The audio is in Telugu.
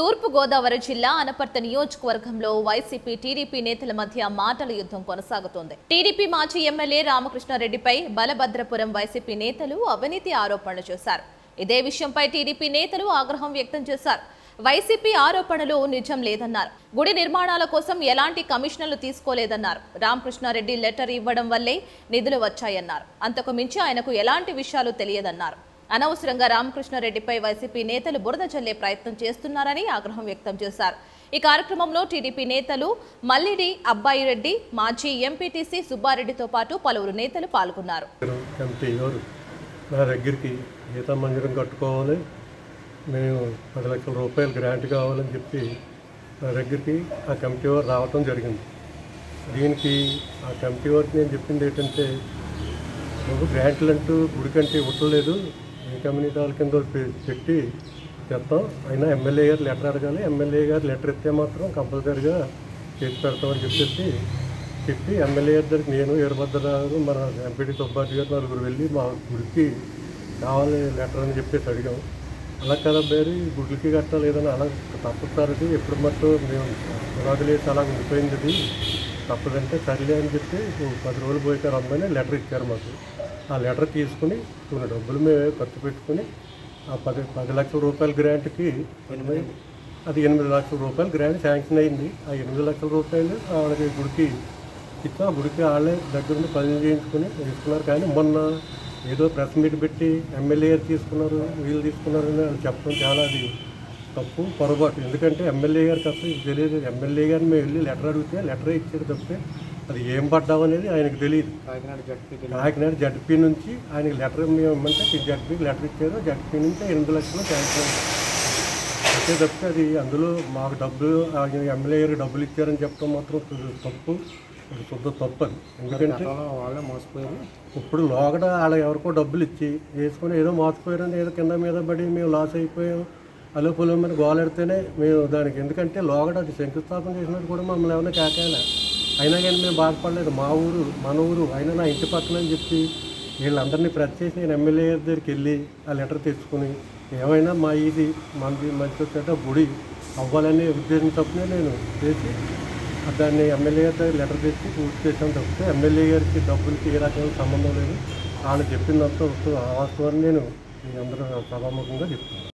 తూర్పు గోదావరి జిల్లా అనపర్తి నియోజకవర్గంలో వైసీపీ టీడీపీ నేతల మధ్య మాటల యుద్ధం కొనసాగుతోంది టీడీపీ మాజీ ఎమ్మెల్యే రామకృష్ణారెడ్డిపై బలభద్రపురం వైసీపీ నేతలు అవినీతి ఆరోపణలు చేశారు ఇదే విషయంపై టీడీపీ నేతలు ఆగ్రహం వ్యక్తం చేశారు వైసీపీ ఆరోపణలు నిజం లేదన్నారు గుడి నిర్మాణాల కోసం ఎలాంటి కమిషన్లు తీసుకోలేదన్నారు రామకృష్ణారెడ్డి లెటర్ ఇవ్వడం వల్లే నిధులు వచ్చాయన్నారు అంతకు మించి ఆయనకు ఎలాంటి విషయాలు తెలియదన్నారు అనవసరంగా రామకృష్ణారెడ్డిపై వైసీపీ నేతలు బురద చల్లే ప్రయత్నం చేస్తున్నారని ఆగ్రహం వ్యక్తం చేశారు ఈ కార్యక్రమంలో టీడీపీ నేతలు మల్లిడి అబ్బాయిరెడ్డి మాజీ ఎంపీటీసీ సుబ్బారెడ్డితో పాటు పలువురు నేతలు పాల్గొన్నారు కమిటీ ఎవరు నా దగ్గరికి గీత మందిరం కట్టుకోవాలి మేము పది లక్షల రూపాయలు గ్రాంట్ కావాలని చెప్పి నా దగ్గరికి ఆ కమిటీ వారు రావటం జరిగింది దీనికి ఆ కమిటీ వారికి నేను చెప్పింది ఏంటంటే నువ్వు గ్రాంట్లు అంటూ గుడికంటే ఇవ్వట్లేదు ఏ కమ్యూనిటీ వాళ్ళ కింద పె- పెట్టి చెప్తాం అయినా ఎమ్మెల్యే గారు లెటర్ అడగాలి ఎమ్మెల్యే గారు లెటర్ ఇస్తే మాత్రం కంపల్సరీగా చేసి పెడతామని చెప్పేసి చెప్పి ఎమ్మెల్యే గారి దగ్గరికి నేను వీరభద్రరావు మన ఎంపీటీ సుబ్బారెడ్డి గారు నలుగురు వెళ్ళి మా గుడికి కావాలి లెటర్ అని చెప్పేసి అడిగాం అలా కదా బేరి గుడ్లకి గట్టా లేదని అలా తప్పదు సార్ అది ఎప్పుడు మట్టు మేము పునాదులు వేసి అలా ఉండిపోయింది అది తప్పదంటే సర్లే అని చెప్పి ఓ పది రోజులు పోయాక రమ్మని లెటర్ ఇచ్చారు మాకు ఆ లెటర్ తీసుకుని కొన్ని డబ్బులు మేము ఖర్చు పెట్టుకుని ఆ పది పది లక్షల రూపాయల గ్రాంట్కి అది ఎనిమిది లక్షల రూపాయలు గ్రాంట్ శాంక్షన్ అయింది ఆ ఎనిమిది లక్షల రూపాయలు వాళ్ళకి గుడికి ఇచ్చాం ఆ గుడికి వాళ్ళే దగ్గర నుండి పనులు చేయించుకుని తీసుకున్నారు కానీ మొన్న ఏదో ప్రెస్ మీట్ పెట్టి ఎమ్మెల్యే గారు తీసుకున్నారు వీళ్ళు తీసుకున్నారు అని వాళ్ళు చెప్పడం చాలా అది తప్పు పొరపాటు ఎందుకంటే ఎమ్మెల్యే గారికి అసలు ఇది తెలియదు ఎమ్మెల్యే గారిని మేము వెళ్ళి లెటర్ అడిగితే లెటర్ ఇచ్చారు తప్పితే అది ఏం పడ్డాం అనేది ఆయనకు తెలియదు కాకినాడ జడ్పీకి కాకినాడ జడ్పీ నుంచి ఆయనకి లెటర్ మేము ఇవ్వమంటే జడ్పీకి లెటర్ ఇచ్చారు జడ్పీ నుంచి ఎనిమిది లక్షలు శాంక్షన్ అయింది. అంతే తప్పితే అది అందులో మాకు డబ్బులు ఆయన ఎమ్మెల్యే గారికి డబ్బులు ఇచ్చారని చెప్పడం మాత్రం శుద్ధ తప్పు అది శుద్ధ తప్పు అది ఎందుకంటే గతంలో వాళ్ళే మోసపోయారు ఇప్పుడు లోగడ వాళ్ళ ఎవరికో డబ్బులు ఇచ్చి వేసుకొని ఏదో మోసపోయారని ఏదో కింద మీద పడి మేము లాస్ అయిపోయాం అలో పొలం మీద గోలెడితేనే మేము దానికి ఎందుకంటే లోగడ అది శంకుస్థాపన చేసినట్టు కూడా మమ్మల్ని ఎవరైనా కాకాయలే అయినా కానీ మేము బాధపడలేదు మా ఊరు మన ఊరు అయినా నా ఇంటి పక్కన అని చెప్పి వీళ్ళందరినీ ప్రెస్ చేసి నేను ఎమ్మెల్యే గారి దగ్గరికి వెళ్ళి ఆ లెటర్ తెచ్చుకుని ఏమైనా మా ఇది మనది మంచి చెడ్డ గుడి అవ్వాలనే ఉద్దేశం తప్పునే నేను చేసి దాన్ని ఎమ్మెల్యే గారి దగ్గర లెటర్ తెచ్చి పూర్తి చేసాను తప్పితే ఎమ్మెల్యే గారికి డబ్బులకి ఏ రకమైన సంబంధం లేదు వాళ్ళు చెప్పిందంతా వస్తు వాస్తవాన్ని నేను మీ అందరూ సభాముఖంగా చెప్తున్నాను